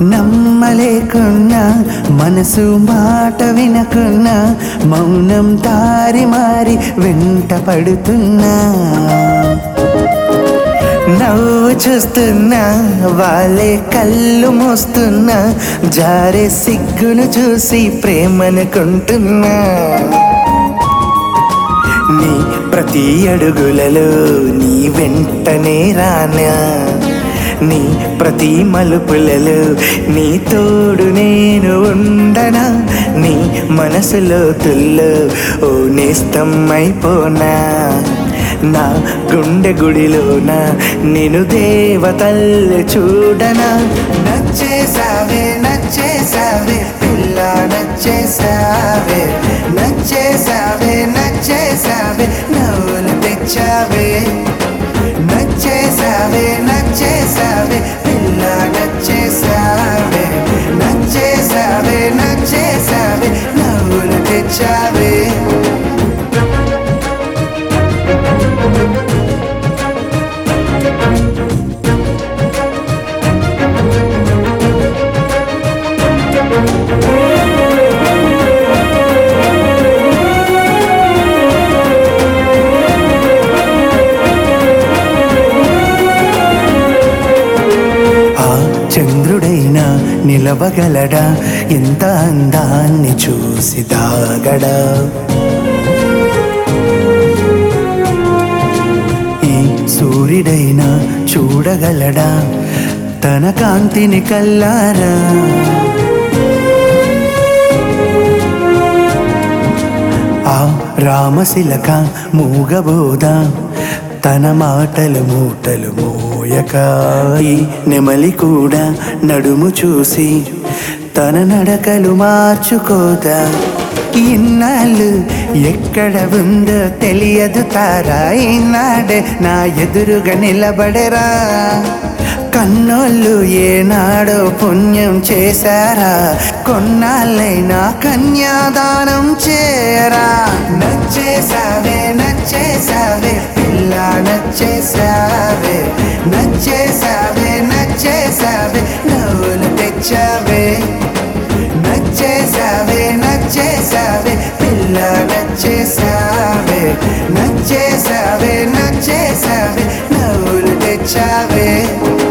నమ్మలేకున్నా మనసు మాట వినకున్నా మౌనం దారి మారి వెంట పడుతున్నా నవ్వు చూస్తున్నా వాళ్ళే కళ్ళు మోస్తున్నా జారే సిగ్గును చూసి ప్రేమనుకుంటున్నా నీ ప్రతి అడుగులలో నీ వెంటనే రానా నీ ప్రతి మలుపులలో నీ తోడు నేను ఉండనా నీ మనసులో తుల్లో ఓ నేస్తం అయిపోనా నా గుండె గుడిలోన నేను దేవతల్లి చూడనా నచ్చేసావే నచ్చేసావే పిల్ల నచ్చేసావే నచ్చేసావే నచ్చేసావే నవ్వులు తెచ్చావే నచ్చేసావే నచ్చేసావే పిల్ల నచ్చేసావే నచ్చేసావే నచ్చేసావే నవ్వులు తెచ్చావే ఆ చంద్రుడైనా నిలవగలడా ఎంత అందాన్ని చూసి దాగడా ఈ సూర్యుడైనా చూడగలడా తన కాంతిని కల్లారా ఆ రామశిలక మూగబోద తన మాటలు మూటలు మోయక ఈ నెమలి కూడా నడుము చూసి తన నడకలు మార్చుకోదా ఇన్నాళ్ళు ఎక్కడ ఉందో తెలియదు తారా ఈనాడే నా ఎదురుగా నిలబడరా కన్నోళ్ళు ఏనాడో పుణ్యం చేశారా కొన్నాళ్ళైనా కన్యాదానం చేరా నచ్చేసావే నచ్చేసావే పిల్ల నచ్చేసావే నచ్చేసావే నచ్చేసావే నవ్వులు తెచ్చావే నచ్చేసావే నచ్చేసావే పిల్ల నచ్చేసావే నచ్చేసావే నచ్చేసావే నవ్వులు తెచ్చావే